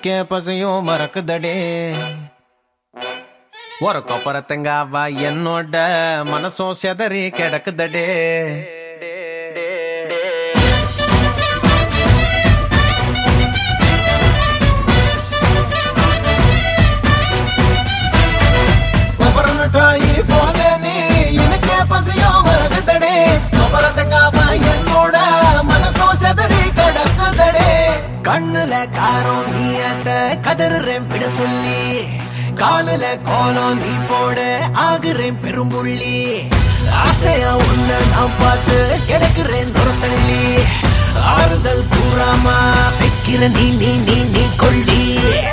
எனக்கே பசியும் மறக்குதடே ஒரு கொப்பரத்தங்காவா என்னோட மனசும் செதறி கிடக்குதடே கொப்பரமிட்டாயி போல நீ எனக்கே பசியும் மறக்குதடே கொப்பரத்தங்காவா என்னோட மனசும் செதறி கிடக்குதடே கண்ணுல காரம் நீ அந்த கதறுறேன் பிட சொல்லி காலுல கோலம் நீ போட ஆகுறேன் பெரும்புள்ளி ஆசையா உன்ன நான் பார்த்து கிடக்குறேன் துரத்தள்ளி ஆறுதல் கூறாம வைக்கிற நீ நீ நீ நீ கொள்ளி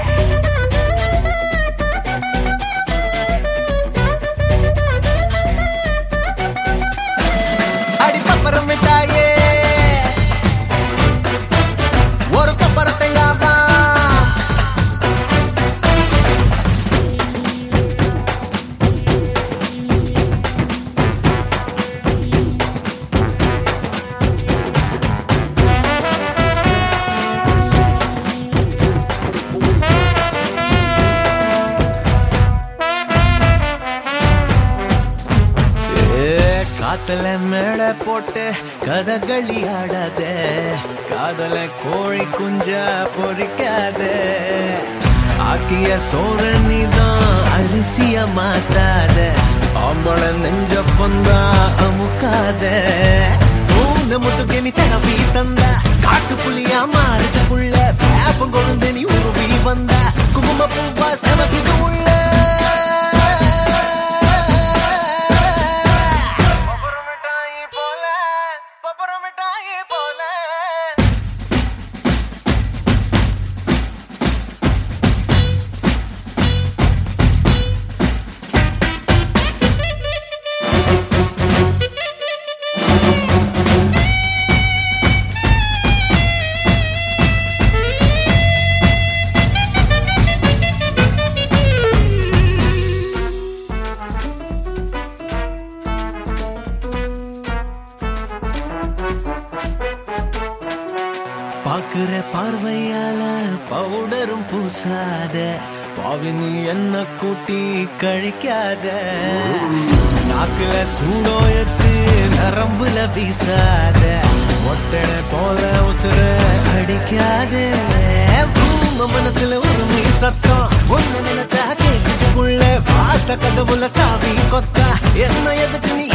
அடி பப்பரம் மிட்டாயே ஒரு பப்பரத்தையாவா ஏ, காத்துல மேட போட்டு கதகளி ஆடாத காதல கோழி குஞ்ச பொறிக்காத ஆக்கிய சோற நீதான் அரிசிய மாத்தாத ஆம்பள நெஞ்ச பொந்தா அமுக்காத மூணு முதுகு நீ தடவி தந்த காட்டு புலியா மாறுது புள்ள வேப்பம் கொழுந்து நீ உருவி வந்த குங்கும பூவா செவக்குது உள்ள பப்பரமிட்டாயி போல பப்பரமிட்டாயி போல பாக்குற பார்வையால பவுடரும் பூசாத பாவி நீ என்ன கூட்டி கழிக்காத நாக்குல சூடோ எடுத்து நரம்புல வீசாத ஒட்டட போல உசுர அடிக்காத பூம மனசுல ஒரு நீ சத்தம் ஒன்னு நினைச்சா கேக்குள்ள வாச கதவுல சாவி கொத்தா என்ன எதுக்கு நீ